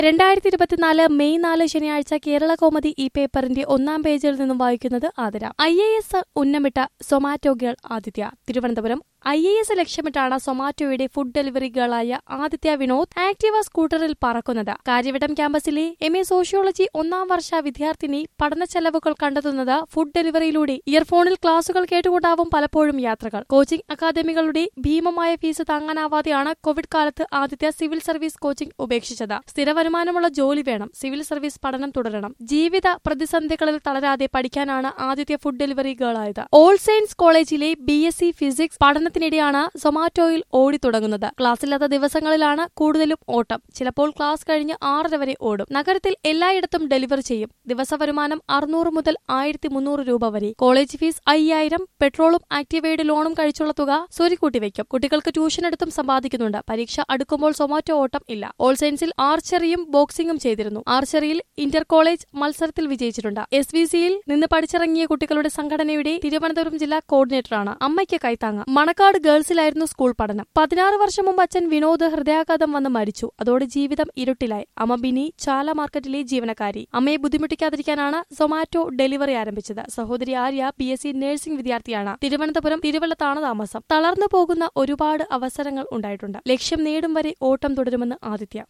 രണ്ടായിരത്തി ഇരുപത്തിനാല് മെയ് നാല് ശനിയാഴ്ച കേരള കോമതി ഈ പേപ്പറിന്റെ ഒന്നാം പേജിൽ നിന്നും വായിക്കുന്നത് ആതിര ഐ എ എസ് ഉന്നമിട്ട Zomato girl Aditya Thiruvananthapuram I A S ലക്ഷ്യമിട്ടാണ് സൊമാറ്റോയുടെ ഫുഡ് ഡെലിവറി ഗേളായ ആദിത്യ വിനോദ് ആക്ടീവ സ്കൂട്ടറിൽ പറക്കുന്നത് കാര്യവട്ടം ക്യാമ്പസിലെ എം എ സോഷ്യോളജി ഒന്നാം വർഷ വിദ്യാർത്ഥിനി പഠന ചെലവുകൾ കണ്ടെത്തുന്നത് ഫുഡ് ഡെലിവറിയിലൂടെ ഇയർഫോണിൽ ക്ലാസുകൾ കേട്ടുകൊണ്ടാവും പലപ്പോഴും യാത്രകൾ കോച്ചിംഗ് അക്കാദമികളുടെ ഭീമമായ ഫീസ് താങ്ങാനാവാതെയാണ് കോവിഡ് കാലത്ത് ആദിത്യ സിവിൽ സർവീസ് കോച്ചിംഗ് ഉപേക്ഷിച്ചത് സ്ഥിര വരുമാനമുള്ള ജോലി വേണം സിവിൽ സർവീസ് പഠനം തുടരണം ജീവിത പ്രതിസന്ധികളിൽ തളരാതെ പഠിക്കാനാണ് ആദിത്യ ഫുഡ് ഡെലിവറി ഗേളായത് ഓൾ സയൻസ് കോളേജിലെ ബി എസ് സി ഫിസിക്സ് പഠനത്തിനിടെയാണ് സൊമാറ്റോയിൽ ഓടിത്തുടങ്ങുന്നത് ക്ലാസ്സില്ലാത്ത ദിവസങ്ങളിലാണ് കൂടുതലും ഓട്ടം ചിലപ്പോൾ ക്ലാസ് കഴിഞ്ഞ് ആറര വരെ ഓടും നഗരത്തിൽ എല്ലായിടത്തും ഡെലിവറി ചെയ്യും ദിവസ വരുമാനം അറുന്നൂറ് മുതൽ ആയിരത്തി മുന്നൂറ് രൂപ വരെ കോളേജ് ഫീസ് അയ്യായിരം പെട്രോളും ആക്ടിവയുടെ ലോണും കഴിച്ചുള്ള തുക സ്വരുക്കൂട്ടി വയ്ക്കും കുട്ടികൾക്ക് ട്യൂഷൻ എടുത്തും സമ്പാദിക്കുന്നുണ്ട് പരീക്ഷ അടുക്കുമ്പോൾ സൊമാറ്റോ ഓട്ടം ഇല്ല ഓൾ സയൻസിൽ ആർച്ചറിയും ബോക്സിംഗും ചെയ്തിരുന്നു ആർച്ചറിയിൽ ഇന്റർ കോളേജ് മത്സരത്തിൽ വിജയിച്ചിട്ടുണ്ട് എസ് വി സിയിൽ നിന്ന് പഠിച്ചിറങ്ങിയ കുട്ടികളുടെ സംഘടനയുടെ തിരുവനന്തപുരം ജില്ലാ കോർഡിനേറ്ററാണ് അമ്മയ്ക്ക് കൈത്താങ്ങ മണക്കാട് ഗേൾസിലായിരുന്നു സ്കൂൾ പഠനം പതിനാറ് വർഷം മുമ്പ് അച്ഛൻ വിനോദ് ഹൃദയാഘാതം വന്ന് മരിച്ചു അതോടെ ജീവിതം ഇരുട്ടിലായി അമ്മ ബിനി ചാല മാർക്കറ്റിലെ ജീവനക്കാരി അമ്മയെ ബുദ്ധിമുട്ടിക്കാതിരിക്കാനാണ് സൊമാറ്റോ ഡെലിവറി ആരംഭിച്ചത് സഹോദരി Arya B S C nursing വിദ്യാർത്ഥിയാണ് തിരുവനന്തപുരം തിരുവല്ലത്താണ് താമസം തളർന്നു പോകുന്ന ഒരുപാട് അവസരങ്ങൾ ഉണ്ടായിട്ടുണ്ട് ലക്ഷ്യം നേടും വരെ ഓട്ടം തുടരുമെന്ന് ആദിത്യ